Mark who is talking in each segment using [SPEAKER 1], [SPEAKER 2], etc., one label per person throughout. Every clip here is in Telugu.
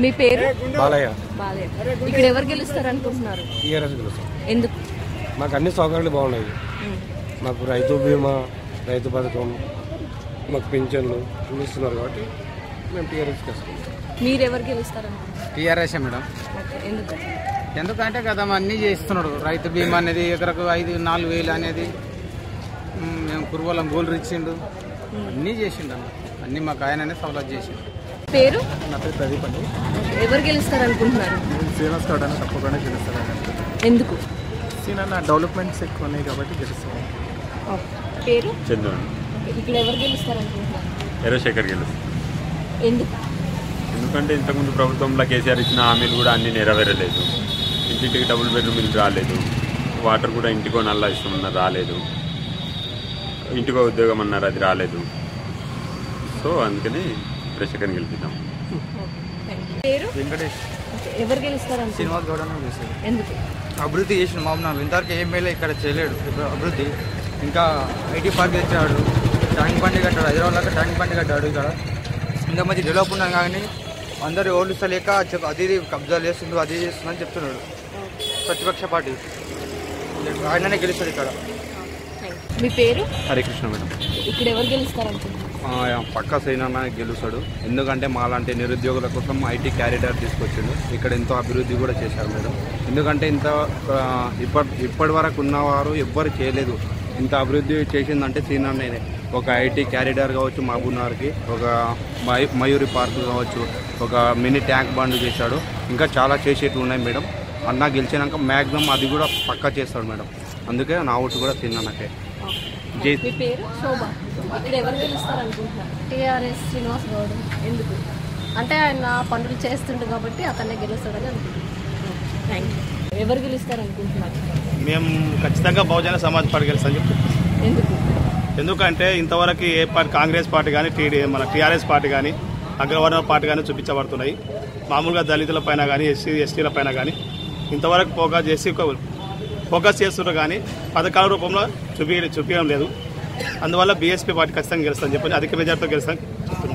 [SPEAKER 1] మీ పేరు
[SPEAKER 2] బాలయ్య
[SPEAKER 1] బాలయ్య ఇక్కడ ఎవరు గెలుస్తారు అనుకుంటున్నారు
[SPEAKER 2] టీఆర్ఎస్ గెలుస్తాం
[SPEAKER 1] ఎందుకు
[SPEAKER 2] మాకు అన్ని సౌకర్యాలు బాగున్నాయి
[SPEAKER 1] ఉమ్.
[SPEAKER 2] మాకు రైతు బీమా రైతు పథకం మాకు పింఛన్లు అన్ని ఇస్తున్నారు కాబట్టి మేము టీఆర్ఎస్కి వస్తాం
[SPEAKER 1] మీరు ఎవరు గెలుస్తారు అనుకుంటున్నారు
[SPEAKER 3] టీఆర్ఎస్ మేడం
[SPEAKER 1] ఓకే, ఎందుకు
[SPEAKER 3] ఎందుకంటే కదా అన్నీ చేస్తున్నాడు రైతు బీమా అనేది ఎకరకు ఐదు నాలుగు వేలు అనేది మ్, మేము కురువలం గోల్డ్ ఇచ్చిండు అన్నీ చేసిండు అన్న అన్నీ మాకు ఆయననే సవలత్ చేసిండు
[SPEAKER 1] పేరు
[SPEAKER 4] నా పేరు ప్రదీప్ అండి
[SPEAKER 1] ఓకే, ఎవరు గెలుస్తారు అనుకుంటున్నారు
[SPEAKER 4] శ్రీనివాస్ గౌడ్ అని తప్పకుండా గెలుస్తాను
[SPEAKER 1] ఎందుకు
[SPEAKER 4] సీన్ అన్న డెవలప్మెంట్స్ ఎక్కువ ఉన్నాయి కాబట్టి గెలుస్తాను
[SPEAKER 1] ఓకే. పేరు
[SPEAKER 5] చంద్రుడు
[SPEAKER 1] ఓకే, ఇక్కడ ఎవరు గెలుస్తారు అనుకుంటున్నారు
[SPEAKER 5] ఎర్రశేఖర్ గెలుస్తుంది
[SPEAKER 1] ఎందుకు
[SPEAKER 5] ఎందుకంటే ఇంతకుముందు ప్రభుత్వంలో కేసీఆర్ ఇచ్చిన హామీలు కూడా అన్నీ నెరవేరలేదు ఇంటింటికి డబుల్ బెడ్రూమ్ ఇల్లు రాలేదు వాటర్ కూడా ఇంటికో నల్లా ఇస్తామన్నారు రాలేదు ఇంటికో ఉద్యోగం అన్నారు అది రాలేదు సో అందుకని ఎర్రశేఖర్ని గెలిపిద్దాం
[SPEAKER 1] థ్యాంక్ యూ. పేరు
[SPEAKER 4] వెంకటేష్
[SPEAKER 1] ఓకే, ఎవరు గెలుస్తారు అనుకుంటున్నారు
[SPEAKER 4] శ్రీనివాస్ గౌడ్ అని చేశారు
[SPEAKER 1] ఎందుకు
[SPEAKER 4] అభివృద్ధి చేసిన మామూలు ఇంతవరకు ఏం మేలే ఇక్కడ చేయలేడు ఇప్పుడు అభివృద్ధి ఇంకా ఐటీ పార్క్ తెచ్చాడు ట్యాంక్ బండి కట్టాడు హైదరాబాద్ ట్యాంక్ బండి కట్టాడు ఇక్కడ ఇంకా మంచి డెవలప్ ఉన్నాం కానీ అందరు ఓట్లు ఇస్తలేక చెప్ అది ఇది కబ్జాలు చేస్తుండ్రు అది చేస్తుందని చెప్తున్నాడు ప్రతిపక్ష పార్టీ ఆయననే గెలుస్తాడు ఇక్కడ
[SPEAKER 1] థ్యాంక్ యూ. మీ పేరు
[SPEAKER 6] హరికృష్ణ మేడం
[SPEAKER 1] ఇక్కడ ఎవరు గెలుస్తారు అనుకుంటున్నారు
[SPEAKER 6] ఆ, పక్కా సైనా గెలుస్తాడు ఎందుకంటే మాలాంటి నిరుద్యోగుల కోసం ఐటీ క్యారిడార్ తీసుకొచ్చిండు ఇక్కడ ఎంతో అభివృద్ధి కూడా చేశారు మేడం ఎందుకంటే ఇంత ఆ, ఇప్పటి ఇప్పటి వరకు ఉన్నవారు ఎవ్వరు చేయలేదు ఇంత అభివృద్ధి చేసిందంటే సీనానే ఒక ఐటీ క్యారిడార్ కావచ్చు మహబూబ్నగర్కి ఒక మై మయూరి పార్క్ కావచ్చు ఒక మినీ ట్యాంక్ బండ్ చేశాడు ఇంకా చాలా చేసేటివి ఉన్నాయి మేడం అన్న గెలిచినాక మ్యాక్సిమం అది కూడా పక్కా చేస్తాడు మేడం అందుకే నా ఓటు కూడా సీనాకే జై
[SPEAKER 1] మీ పేరు శోభ ఇక్కడ ఎవరు గెలుస్తారు అనుకుంటున్నారు
[SPEAKER 7] టీఆర్ఎస్ శ్రీనివాస్ గౌడ్
[SPEAKER 1] ఎందుకు
[SPEAKER 7] అంటే ఆయన పనులు చేస్తుండు కాబట్టి అతన్నే గెలుస్తాడని అనుకుంటున్నాను
[SPEAKER 1] థ్యాంక్ యూ ఎవరు గెలుస్తారు అనుకుంటున్నారు
[SPEAKER 8] మేము ఖచ్చితంగా బహుజన సమాజ్ పార్టీ గెలుస్తామని చెప్తాం
[SPEAKER 1] ఎందుకు
[SPEAKER 8] ఎందుకంటే ఇంతవరకు ఏ పార్టీ కాంగ్రెస్ పార్టీ కానీ టీడీ మన టీఆర్ఎస్ పార్టీ కానీ అగ్రవర్ణ పార్టీ కానీ చూపించబడుతున్నాయి మామూలుగా దళితుల పైన కానీ ఎస్సీ ఎస్టీల పైన కానీ ఇంతవరకు ఫోకస్ చేసి ఒక ఫోకస్ చేస్తున్నారు కానీ పథకాల రూపంలో చూపి చూపించడం లేదు అందువల్ల బీఎస్పీ పార్టీ ఖచ్చితంగా గెలుస్తామని చెప్పి అధిక మెజార్టీతో గెలుస్తాం చెప్తున్నాం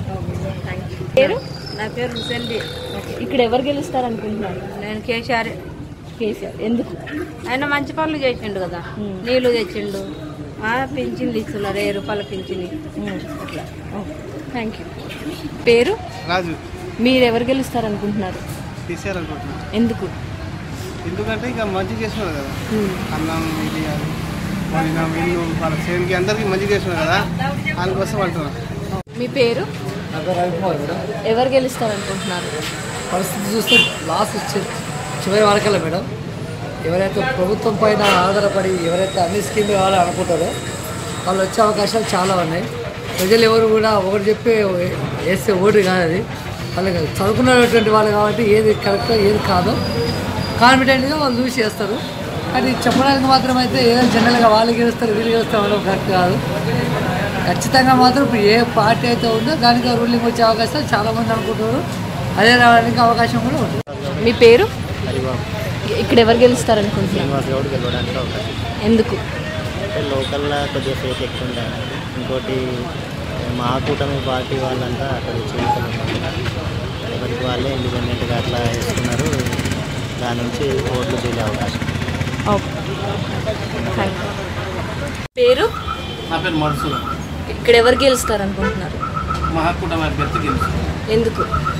[SPEAKER 1] పేరు
[SPEAKER 7] నా పేరు ముసల్ది
[SPEAKER 1] ఓకే. ఇక్కడ ఎవరు గెలుస్తారు అనుకుంటున్నారు
[SPEAKER 7] నేను కేసీఆర్
[SPEAKER 1] కేసీఆర్ ఎందుకు
[SPEAKER 7] ఆయన మంచి పనులు చేసిండు కదా నీళ్లు తెచ్చిండు ఆ, పింఛన్లు ఇస్తున్నారు ఏ రూపాయల పింఛని
[SPEAKER 1] అట్లా థ్యాంక్ యూ పేరు
[SPEAKER 4] రాజు
[SPEAKER 1] మీరు ఎవరు గెలుస్తారు అనుకుంటున్నారు
[SPEAKER 4] కేసీఆర్ అనుకుంటున్నాను
[SPEAKER 1] ఎందుకు
[SPEAKER 4] ఎందుకంటే ఇక మంచి చేస్తున్నారు కదా
[SPEAKER 1] ఉమ్.
[SPEAKER 4] అన్నం ఇది అది భోజనం ఇల్లు వాళ్ళ సేవకి అందరికీ మంచి చేస్తున్నారు కదా దానికోసం అంటున్నాను
[SPEAKER 1] మీ పేరు
[SPEAKER 9] నా పేరు రవికుమార్ మేడం
[SPEAKER 1] ఎవరు గెలుస్తారు అనుకుంటున్నారు
[SPEAKER 9] పరిస్థితి చూస్తే లాస్ట్ చి- చివరి వరకల్లా మేడం ఎవరైతే ప్రభుత్వం పైన ఆధారపడి ఎవరైతే అన్ని స్కీమ్లు కావాలని అనుకుంటారో వాళ్ళు వచ్చే అవకాశాలు చాలా ఉన్నాయి ప్రజలు ఎవరు కూడా ఒకటి చెప్పి వేస్తే ఓటు కాదు అది వాళ్ళకి చదువుకున్నటువంటి వాళ్ళు కాబట్టి ఏది కరెక్టో ఏది కాదో కాన్ఫిడెంట్గా వాళ్ళు చూసి చేస్తారు కానీ చెప్పడానికి మాత్రం అయితే ఏదో జనరల్గా వాళ్ళు గెలుస్తారు వీళ్ళు గెలుస్తారు అనడం కరెక్ట్ కాదు ఖచ్చితంగా మాత్రం ఇప్పుడు ఏ పార్టీ అయితే ఉందో దానికి రూలింగ్ వచ్చే అవకాశాలు చాలామంది అనుకుంటున్నారు అదే రావడానికి అవకాశం కూడా ఉంది
[SPEAKER 1] మీ పేరు ఇక్కడ ఎవరు గెలుస్తారు అనుకుంటున్నారు
[SPEAKER 10] శ్రీనివాస్ గౌడ్ గెలవడానికి అవకాశం
[SPEAKER 1] ఎందుకు
[SPEAKER 10] అంటే లోకల్లో కొద్దిగా ఫేక్ ఎక్కువ ఉంటాయి ఇంకోటి మా కూటమి పార్టీ వాళ్ళంతా అక్కడ చేతులు ఎవరికి వాళ్ళే ఇండిపెండెంట్గా అట్లా వేస్తున్నారు దాని నుంచి ఓట్లు చేసే అవకాశం
[SPEAKER 1] ఓకే థ్యాంక్ యూ పేరు
[SPEAKER 11] నా పేరు మధుసూదన్
[SPEAKER 1] ఇక్కడ ఎవరు గెలుస్తారు అనుకుంటున్నారు
[SPEAKER 11] మహాకూటమి అభ్యర్థి గెలుస్తుంది
[SPEAKER 1] ఎందుకు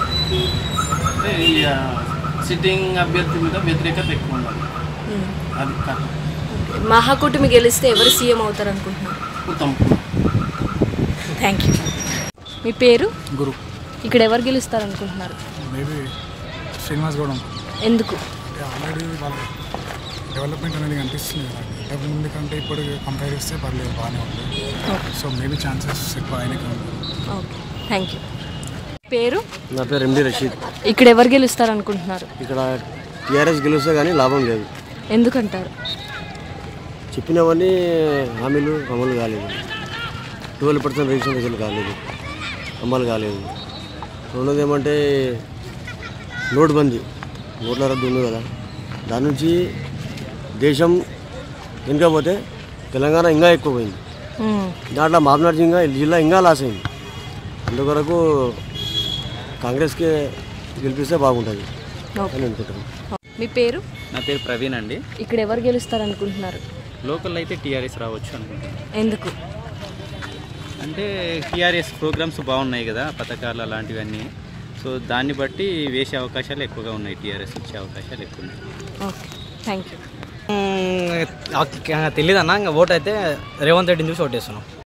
[SPEAKER 11] అంటే ఈ ఆ, సిట్టింగ్ అభ్యర్థి మీద వ్యతిరేకత ఎక్కువ ఉండాలి
[SPEAKER 1] ఉమ్.
[SPEAKER 11] అది కారణం
[SPEAKER 1] మహాకూటమి గెలిస్తే ఎవరు సీఎం అవుతారు అనుకుంటున్నారు
[SPEAKER 11] ఉత్తమ్
[SPEAKER 1] థ్యాంక్ యూ మీ పేరు
[SPEAKER 4] గురు
[SPEAKER 1] ఇక్కడ ఎవరు గెలుస్తారు అనుకుంటున్నారు
[SPEAKER 4] మేబీ శ్రీనివాస్ గౌడ్
[SPEAKER 1] ఎందుకు
[SPEAKER 4] ఆల్రెడీ వాళ్ళ డెవలప్మెంట్ అనేది కనిపిస్తుంది కదా ఇంతకు ముందు కంటే ఇప్పుడు కంపేర్ చేస్తే పర్లేదు బాగానే ఉంది సో మేబీ ఛాన్సెస్ ఎక్కువ ఆయనకి ఉంది
[SPEAKER 1] ఓకే థ్యాంక్ యూ పేరు
[SPEAKER 2] నా పేరు ఎండి రషీద్
[SPEAKER 1] ఇక్కడ ఎవరు గెలుస్తారు అనుకుంటున్నారు
[SPEAKER 2] ఇక్కడ టీఆర్ఎస్ గెలుస్తే కానీ లాభం లేదు
[SPEAKER 1] ఎందుకంటారు
[SPEAKER 2] చెప్పినవన్నీ హామీలు అమలు కాలేదు ట్వెల్వ్ పర్సెంట్ రిజిస్ట్రేషన్ కాలేదు అమలు కాలేదు రెండోది ఏమంటే నోట్బందీ నోట్ల రద్దు ఉంది కదా దాని నుంచి దేశం వెనుక పోతే తెలంగాణ ఇంకా ఎక్కువ పోయింది
[SPEAKER 1] మ్మ్.
[SPEAKER 2] దాంట్లో మహాబ్నార్ జిల్లా జిల్లా ఇంకా లాస్ అయింది అందుకొరకు కాంగ్రెస్కే గెలిపిస్తే బాగుంటుంది
[SPEAKER 1] ఓకే.
[SPEAKER 2] అని అనుకుంటున్నాను
[SPEAKER 1] మీ పేరు
[SPEAKER 12] నా పేరు ప్రవీణ్ అండి
[SPEAKER 1] ఇక్కడ ఎవరు గెలుస్తారు అనుకుంటున్నారు
[SPEAKER 12] లోకల్ అయితే టీఆర్ఎస్ రావచ్చు అనుకుంటున్నాను
[SPEAKER 1] ఎందుకు
[SPEAKER 12] అంటే టీఆర్ఎస్ ప్రోగ్రామ్స్ బాగున్నాయి కదా పథకాలు అలాంటివన్నీ సో దాన్ని బట్టి వేసే అవకాశాలు ఎక్కువగా ఉన్నాయి టీఆర్ఎస్ వచ్చే అవకాశాలు ఎక్కువ ఉన్నాయి
[SPEAKER 1] ఓకే థ్యాంక్ యూ
[SPEAKER 13] తెలియదన్నా ఇంకా ఓటు అయితే రేవంత్ రెడ్డిని చూసి ఓటేస్తున్నాం